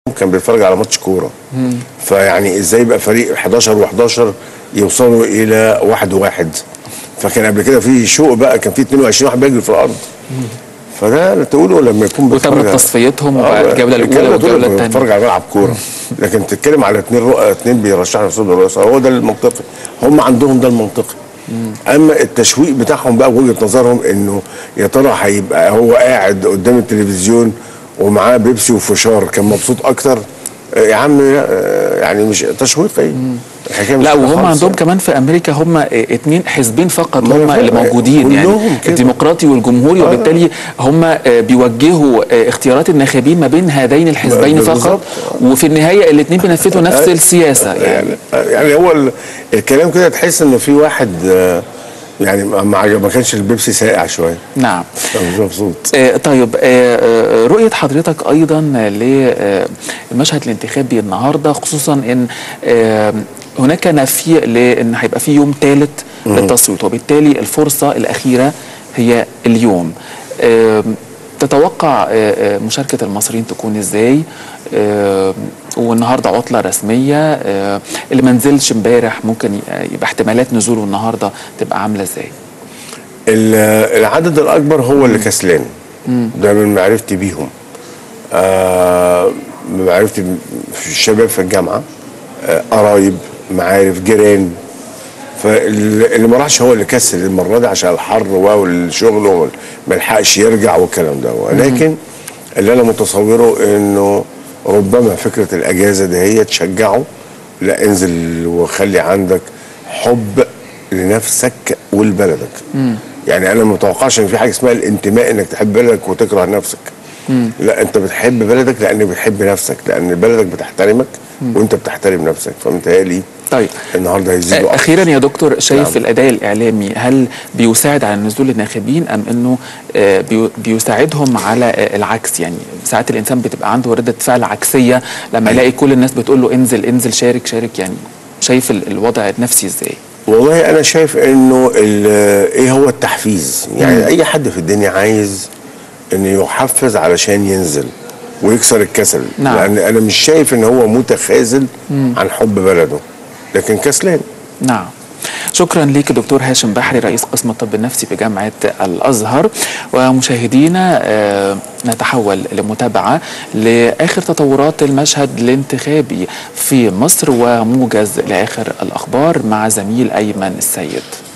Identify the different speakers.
Speaker 1: كان بيتفرج على ماتش كوره فيعني ازاي يبقى فريق 11 و11 يوصلوا الى واحد وواحد فكان قبل كده في شوق بقى كان في 22 واحد بيجري في الارض فده تقوله لما يكون
Speaker 2: وتم
Speaker 1: بيتفرج على-
Speaker 2: تصفيتهم
Speaker 1: آه،
Speaker 2: وبقى الجوله الاولى
Speaker 1: الكلام ده تقوله
Speaker 2: والجوله
Speaker 1: لما
Speaker 2: الثانيه
Speaker 1: بيتفرج على ملعب كوره لكن تتكلم على اثنين رؤى اثنين بيرشحوا نفسهم للرئاسه هو ده المنطقي هم عندهم ده المنطقي اما التشويق بتاعهم بقى وجهه نظرهم انه يا ترى هيبقى هو قاعد قدام التلفزيون ومعاه بيبسي وفشار كان مبسوط اكتر آه، يا عم آه، يعني مش تشويق ايه الحكايه مش
Speaker 2: لا
Speaker 1: كده
Speaker 2: وهم
Speaker 1: خالص
Speaker 2: عندهم
Speaker 1: يعني.
Speaker 2: كمان في امريكا هم اتنين حزبين فقط
Speaker 1: ما أنا
Speaker 2: هم
Speaker 1: فاهم.
Speaker 2: اللي موجودين يعني
Speaker 1: كلهم كده.
Speaker 2: الديمقراطي والجمهوري
Speaker 1: آه.
Speaker 2: وبالتالي هم بيوجهوا اختيارات الناخبين ما بين هذين الحزبين
Speaker 1: بالظبط.
Speaker 2: فقط وفي النهايه الاثنين بينفذوا نفس
Speaker 1: آه.
Speaker 2: السياسه يعني
Speaker 1: يعني يعني هو ال- الكلام كده تحس انه في واحد آه، يعني ما ما عجب- ما كانش البيبسي ساقع شويه
Speaker 2: نعم
Speaker 1: مش مبسوط
Speaker 2: آه، طيب آه، آه، رؤية حضرتك أيضا للمشهد الانتخابي النهاردة خصوصا أن آه، هناك نفي لأن هيبقى في يوم ثالث للتصويت وبالتالي الفرصة الأخيرة هي اليوم آه، تتوقع آه، آه، مشاركة المصريين تكون إزاي آه، والنهارده عطلة رسمية آه، اللي ما نزلش امبارح ممكن ي- يبقى احتمالات نزوله النهارده تبقى عاملة إزاي
Speaker 1: ال- العدد الاكبر هو اللي كسلان ده من معرفتي بيهم آه من معرفتي في الشباب في الجامعه آه قرايب معارف جيران فاللي ما راحش هو اللي كسل المره دي عشان الحر والشغل وما لحقش يرجع والكلام ده ولكن اللي انا متصوره انه ربما فكره الاجازه دي هي تشجعه لا انزل وخلي عندك حب لنفسك ولبلدك يعني انا ما متوقعش ان في حاجه اسمها الانتماء انك تحب بلدك وتكره نفسك لا انت بتحب بلدك لان بتحب نفسك لان بلدك بتحترمك وانت بتحترم نفسك فمتهيألي
Speaker 2: طيب
Speaker 1: النهارده هيزيدوا
Speaker 2: اخيرا يا دكتور شايف
Speaker 1: نعم.
Speaker 2: الاداء الاعلامي هل بيساعد على نزول الناخبين ام انه آه، بيو- بيساعدهم على آه، العكس يعني ساعات الانسان بتبقى عنده رده فعل عكسيه لما يلاقي كل الناس بتقول له انزل انزل شارك شارك يعني شايف ال- الوضع النفسي ازاي
Speaker 1: والله انا شايف انه ال- ايه هو التحفيز يعني اي حد في الدنيا عايز انه يحفز علشان ينزل ويكسر الكسل
Speaker 2: نعم.
Speaker 1: لان انا مش شايف ان هو متخاذل عن حب بلده لكن كسلان
Speaker 2: نعم شكرا ليك دكتور هاشم بحري رئيس قسم الطب النفسي بجامعة الأزهر ومشاهدينا آه، نتحول لمتابعة لآخر تطورات المشهد الانتخابي في مصر وموجز لآخر الأخبار مع زميل أيمن السيد